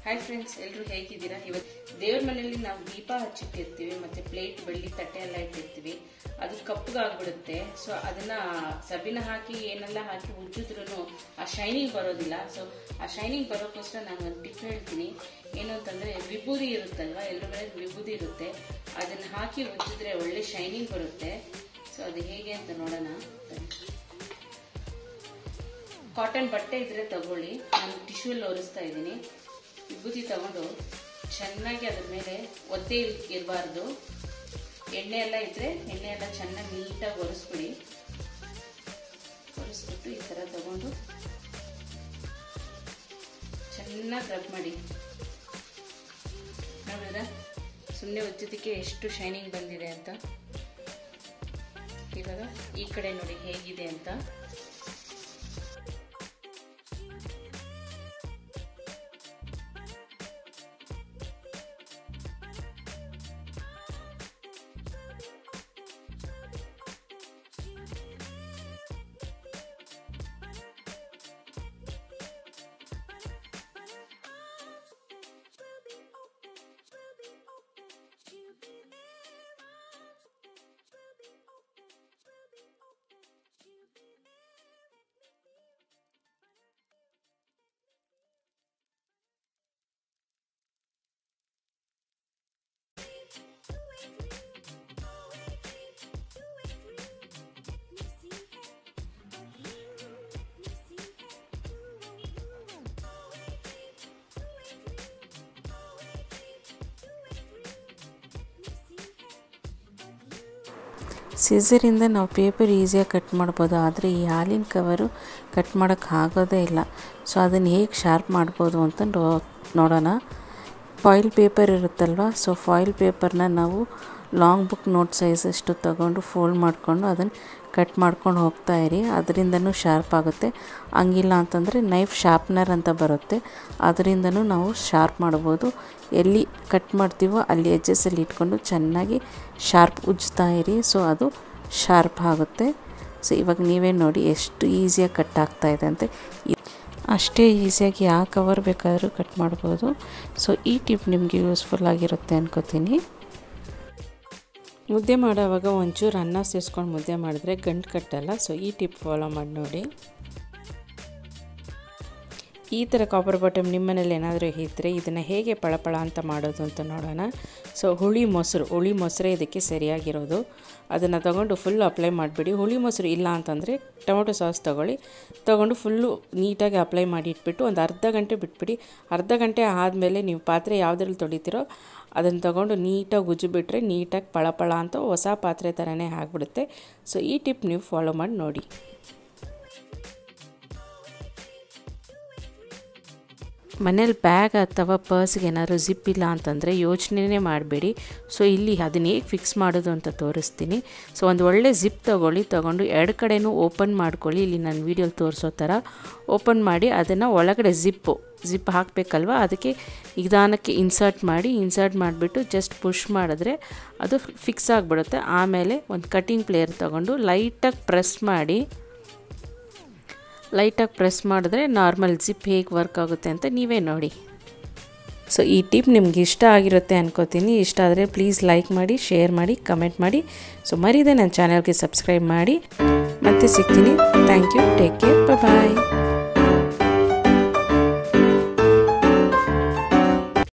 hi friends ಎಲ್ಲರೂ ಹೇಗಿದ್ದೀರಾ ಇವತ್ತು ದೇವ್ರ ಮನೆಯಲ್ಲಿ ನಾವು ದೀಪ ಹಚ್ಚಿಟ್ಟಿರ್ತೀವಿ ಮತ್ತೆ ಪ್ಲೇಟ್ ಬೆಳ್ಳಿ ತಟ್ಟೆ ಎಲ್ಲ ಇಟ್ಟಿರ್ತೀವಿ ಅದು ಕಪ್ಪಗಾಗ್ಬಿಡುತ್ತೆ ಸೊ ಅದನ್ನ ಸಬಿನ ಹಾಕಿ ಏನೆಲ್ಲ ಹಾಕಿ ಉಜ್ಜಿದ್ರು ಆ ಶೈನಿಂಗ್ ಬರೋದಿಲ್ಲ ಸೊ ಆ ಶೈನಿಂಗ್ ಬರೋಕ್ಕೋಸ್ಕರ ನಾನು ಒಂದು ಟಿಪ್ ಹೇಳ್ತೀನಿ ಏನು ಅಂತಂದ್ರೆ ವಿಭೂದಿ ಇರುತ್ತಲ್ವಾ ಎಲ್ಲರ ಮನೆ ವಿಭೂದಿ ಇರುತ್ತೆ ಅದನ್ನ ಹಾಕಿ ಉಜ್ಜಿದ್ರೆ ಒಳ್ಳೆ ಶೈನಿಂಗ್ ಬರುತ್ತೆ ಸೊ ಅದು ಹೇಗೆ ಅಂತ ನೋಡೋಣ ಕಾಟನ್ ಬಟ್ಟೆ ಇದ್ರೆ ತಗೊಳ್ಳಿ ನಾನು ಟಿಶ್ಯೂಲ್ ಒರೆಸ್ತಾ ಇದ್ದೀನಿ ವಿಭೂತಿ ತಗೊಂಡು ಚೆನ್ನಾಗಿ ಅದ್ರ ಮೇಲೆ ಒದ್ದೆ ಇರಬಾರ್ದು ಎಣ್ಣೆ ಎಲ್ಲ ಇದ್ರೆ ಎಣ್ಣೆ ಎಲ್ಲ ಚೆನ್ನಾಗಿ ನೀಟಾಗಿ ಒರೆಸ್ಬಿಡಿ ಒರೆಸ್ಬಿಟ್ಟು ಈ ಥರ ತಗೊಂಡು ಚೆನ್ನಾಗಿ ರಬ್ ಮಾಡಿ ನೋಡಿದ್ರ ಸುಮ್ಮನೆ ಉಜ್ಜಿದಕ್ಕೆ ಎಷ್ಟು ಶೈನಿಂಗ್ ಬಂದಿದೆ ಅಂತ ಇವಾಗ ಈ ಕಡೆ ನೋಡಿ ಹೇಗಿದೆ ಅಂತ ಸಿಸರಿಂದ ನಾವು ಪೇಪರ್ ಈಸಿಯಾಗಿ ಕಟ್ ಮಾಡ್ಬೋದು ಆದರೆ ಈ ಹಾಲಿನ ಕವರು ಕಟ್ ಮಾಡೋಕ್ಕೆ ಆಗೋದೇ ಇಲ್ಲ ಸೊ ಅದನ್ನು ಹೇಗೆ ಶಾರ್ಪ್ ಮಾಡ್ಬೋದು ಅಂತ ನೋಡೋಣ ಫಾಯಿಲ್ ಪೇಪರ್ ಇರುತ್ತಲ್ವ ಸೊ ಫಾಯಿಲ್ ಪೇಪರ್ನ ನಾವು ಲಾಂಗ್ ಬುಕ್ ನೋಟ್ ಸೈಜ್ ಅಷ್ಟು ತಗೊಂಡು ಫೋಲ್ಡ್ ಮಾಡಿಕೊಂಡು ಅದನ್ನು ಕಟ್ ಮಾಡ್ಕೊಂಡು ಹೋಗ್ತಾ ಇರಿ ಅದರಿಂದನೂ ಶಾರ್ಪ್ ಆಗುತ್ತೆ ಹಂಗಿಲ್ಲ ಅಂತಂದರೆ ನೈಫ್ ಶಾರ್ಪ್ನರ್ ಅಂತ ಬರುತ್ತೆ ಅದರಿಂದನೂ ನಾವು ಶಾರ್ಪ್ ಮಾಡ್ಬೋದು ಎಲ್ಲಿ ಕಟ್ ಮಾಡ್ತೀವೋ ಅಲ್ಲಿ ಎಜ್ಜಸಲ್ಲಿ ಇಟ್ಕೊಂಡು ಚೆನ್ನಾಗಿ ಶಾರ್ಪ್ ಉಜ್ತಾ ಇರಿ ಸೊ ಅದು ಶಾರ್ಪ್ ಆಗುತ್ತೆ ಸೊ ಇವಾಗ ನೀವೇ ನೋಡಿ ಎಷ್ಟು ಈಸಿಯಾಗಿ ಕಟ್ ಆಗ್ತಾ ಇದೆ ಅಂತ ಅಷ್ಟೇ ಈಸಿಯಾಗಿ ಯಾವ ಕವರ್ ಬೇಕಾದರೂ ಕಟ್ ಮಾಡ್ಬೋದು ಸೊ ಈ ಟಿಪ್ ನಿಮಗೆ ಯೂಸ್ಫುಲ್ ಆಗಿರುತ್ತೆ ಅನ್ಕೋತೀನಿ ಮುದ್ದೆ ಮಾಡೋವಾಗ ಒಂಚೂರು ಅನ್ನ ಸೇರಿಸ್ಕೊಂಡು ಮುದ್ದೆ ಮಾಡಿದ್ರೆ ಗಂಟು ಕಟ್ಟಲ್ಲ ಸೊ ಈ ಟಿಪ್ ಫಾಲೋ ಮಾಡಿ ನೋಡಿ ಈ ಥರ ಕಾಪರ್ ಬಾಟಮ್ ನಿಮ್ಮ ಮನೇಲಿ ಏನಾದರೂ ಇದ್ದರೆ ಇದನ್ನು ಹೇಗೆ ಪಳಪಳ ಅಂತ ಮಾಡೋದು ಅಂತ ನೋಡೋಣ ಸೊ ಹುಳಿ ಮೊಸರು ಹುಳಿ ಮೊಸರೇ ಇದಕ್ಕೆ ಸರಿಯಾಗಿರೋದು ಅದನ್ನು ತಗೊಂಡು ಫುಲ್ಲು ಅಪ್ಲೈ ಮಾಡಿಬಿಡಿ ಹುಳಿ ಮೊಸರು ಇಲ್ಲ ಅಂತಂದರೆ ಟೊಮೊಟೊ ಸಾಸ್ ತೊಗೊಳ್ಳಿ ತೊಗೊಂಡು ಫುಲ್ಲು ನೀಟಾಗಿ ಅಪ್ಲೈ ಮಾಡಿ ಇಟ್ಬಿಟ್ಟು ಒಂದು ಅರ್ಧ ಗಂಟೆ ಬಿಟ್ಬಿಡಿ ಅರ್ಧ ಗಂಟೆ ಆದಮೇಲೆ ನೀವು ಪಾತ್ರೆ ಯಾವುದ್ರಲ್ಲಿ ತೊಳಿತೀರೋ ಅದನ್ನು ತೊಗೊಂಡು ನೀಟಾಗಿ ಉಜ್ಜಿಬಿಟ್ರೆ ನೀಟಾಗಿ ಪಳಪಳ ಅಂತ ಹೊಸ ಪಾತ್ರೆ ಥರನೇ ಆಗಿಬಿಡುತ್ತೆ ಸೊ ಈ ಟಿಪ್ ನೀವು ಫಾಲೋ ಮಾಡಿ ನೋಡಿ ಮನೇಲಿ ಬ್ಯಾಗ್ ಅಥವಾ ಪರ್ಸ್ಗೆ ಏನಾದ್ರು ಜಿಪ್ ಇಲ್ಲ ಅಂತಂದರೆ ಯೋಚನೆನೇ ಮಾಡಬೇಡಿ ಸೊ ಇಲ್ಲಿ ಅದನ್ನ ಹೇಗೆ ಫಿಕ್ಸ್ ಮಾಡೋದು ಅಂತ ತೋರಿಸ್ತೀನಿ ಸೊ ಒಂದು ಒಳ್ಳೆ ಜಿಪ್ ತೊಗೊಳ್ಳಿ ತೊಗೊಂಡು ಎರಡು ಕಡೆನೂ ಓಪನ್ ಮಾಡ್ಕೊಳ್ಳಿ ಇಲ್ಲಿ ನಾನು ವೀಡಿಯೋಲಿ ತೋರಿಸೋ ಥರ ಓಪನ್ ಮಾಡಿ ಅದನ್ನು ಒಳಗಡೆ ಜಿಪ್ಪು ಜಿಪ್ ಹಾಕಬೇಕಲ್ವ ಅದಕ್ಕೆ ನಿಧಾನಕ್ಕೆ ಇನ್ಸರ್ಟ್ ಮಾಡಿ ಇನ್ಸರ್ಟ್ ಮಾಡಿಬಿಟ್ಟು ಜಸ್ಟ್ ಪುಷ್ ಮಾಡಿದ್ರೆ ಅದು ಫಿಕ್ಸ್ ಆಗಿಬಿಡುತ್ತೆ ಆಮೇಲೆ ಒಂದು ಕಟಿಂಗ್ ಪ್ಲೇಯರ್ ತೊಗೊಂಡು ಲೈಟಾಗಿ ಪ್ರೆಸ್ ಮಾಡಿ ಲೈಟಾಗಿ ಪ್ರೆಸ್ ಮಾಡಿದ್ರೆ ನಾರ್ಮಲ್ ಜಿಪ್ ಹೇಗೆ ವರ್ಕ್ ಆಗುತ್ತೆ ಅಂತ ನೀವೇ ನೋಡಿ ಸೊ ಈ ಟಿಪ್ ನಿಮ್ಗೆ ಇಷ್ಟ ಆಗಿರುತ್ತೆ ಅನ್ಕೋತೀನಿ ಇಷ್ಟ ಆದರೆ ಪ್ಲೀಸ್ ಲೈಕ್ ಮಾಡಿ ಶೇರ್ ಮಾಡಿ ಕಮೆಂಟ್ ಮಾಡಿ ಸೊ ಮರಿದೆ ನನ್ನ ಚಾನಲ್ಗೆ ಸಬ್ಸ್ಕ್ರೈಬ್ ಮಾಡಿ ಮತ್ತೆ ಸಿಗ್ತೀನಿ thank you take care bye